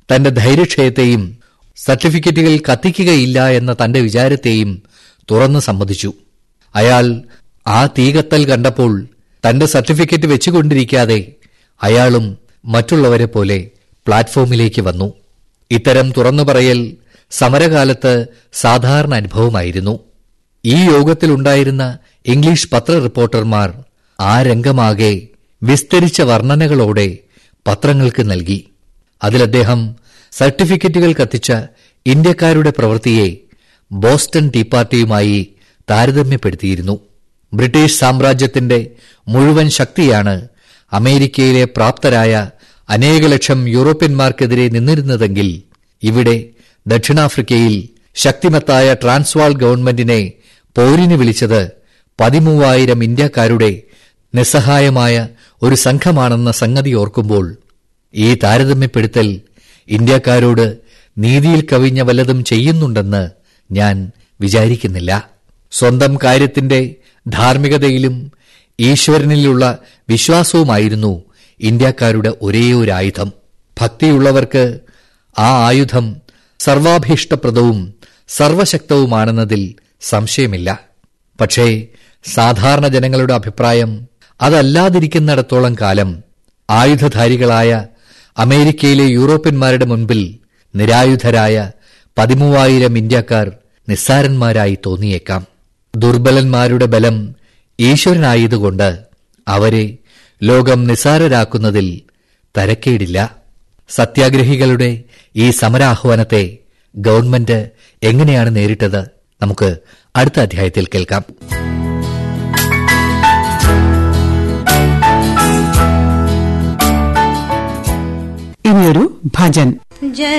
തന്റെ ധൈര്യക്ഷയത്തെയും സർട്ടിഫിക്കറ്റുകൾ കത്തിക്കുകയില്ല എന്ന തന്റെ വിചാരത്തെയും തുറന്നു സമ്മതിച്ചു അയാൾ ആ തീകത്തൽ കണ്ടപ്പോൾ തന്റെ സർട്ടിഫിക്കറ്റ് വെച്ചുകൊണ്ടിരിക്കാതെ അയാളും മറ്റുള്ളവരെ പോലെ പ്ലാറ്റ്ഫോമിലേക്ക് വന്നു ഇത്തരം തുറന്നു പറയൽ സമരകാലത്ത് സാധാരണ അനുഭവമായിരുന്നു ഈ യോഗത്തിലുണ്ടായിരുന്ന ഇംഗ്ലീഷ് പത്ര റിപ്പോർട്ടർമാർ ആ രംഗമാകെ വിസ്തരിച്ച വർണ്ണനകളോടെ പത്രങ്ങൾക്ക് നൽകി അതിലദ്ദേഹം സർട്ടിഫിക്കറ്റുകൾ കത്തിച്ച ഇന്ത്യക്കാരുടെ പ്രവൃത്തിയെ ബോസ്റ്റൺ ടീ പാർട്ടിയുമായി താരതമ്യപ്പെടുത്തിയിരുന്നു ബ്രിട്ടീഷ് സാമ്രാജ്യത്തിന്റെ മുഴുവൻ ശക്തിയാണ് അമേരിക്കയിലെ പ്രാപ്തരായ അനേക ലക്ഷം യൂറോപ്യന്മാർക്കെതിരെ നിന്നിരുന്നതെങ്കിൽ ഇവിടെ ദക്ഷിണാഫ്രിക്കയിൽ ശക്തിമത്തായ ട്രാൻസ്വാൾ ഗവൺമെന്റിനെ പോരിന് വിളിച്ചത് പതിമൂവായിരം ഇന്ത്യക്കാരുടെ നിസ്സഹായമായ ഒരു സംഘമാണെന്ന സംഗതി ഓർക്കുമ്പോൾ ഈ താരതമ്യപ്പെടുത്തൽ ഇന്ത്യക്കാരോട് നീതിയിൽ കവിഞ്ഞ വല്ലതും ചെയ്യുന്നുണ്ടെന്ന് ഞാൻ വിചാരിക്കുന്നില്ല സ്വന്തം കാര്യത്തിന്റെ ധാർമ്മികതയിലും ഈശ്വരനിലുള്ള വിശ്വാസവുമായിരുന്നു ഇന്ത്യക്കാരുടെ ഒരേ ഒരു ആയുധം ഭക്തിയുള്ളവർക്ക് ആ ആയുധം സർവാഭീഷ്ടപ്രദവും സർവശക്തവുമാണെന്നതിൽ സംശയമില്ല പക്ഷേ സാധാരണ ജനങ്ങളുടെ അഭിപ്രായം അതല്ലാതിരിക്കുന്നിടത്തോളം കാലം ആയുധധാരികളായ അമേരിക്കയിലെ യൂറോപ്യന്മാരുടെ മുൻപിൽ നിരായുധരായ പതിമൂവായിരം ഇന്ത്യക്കാർ നിസ്സാരന്മാരായി തോന്നിയേക്കാം ദുർബലന്മാരുടെ ബലം ഈശ്വരനായതുകൊണ്ട് അവരെ ലോകം നിസ്സാരരാക്കുന്നതിൽ തരക്കേടില്ല സത്യാഗ്രഹികളുടെ ഈ സമരാഹ്വാനത്തെ ഗവൺമെന്റ് എങ്ങനെയാണ് നേരിട്ടത് നമുക്ക് അടുത്ത അധ്യായത്തിൽ കേൾക്കാം ഇനിയൊരു ഭജൻ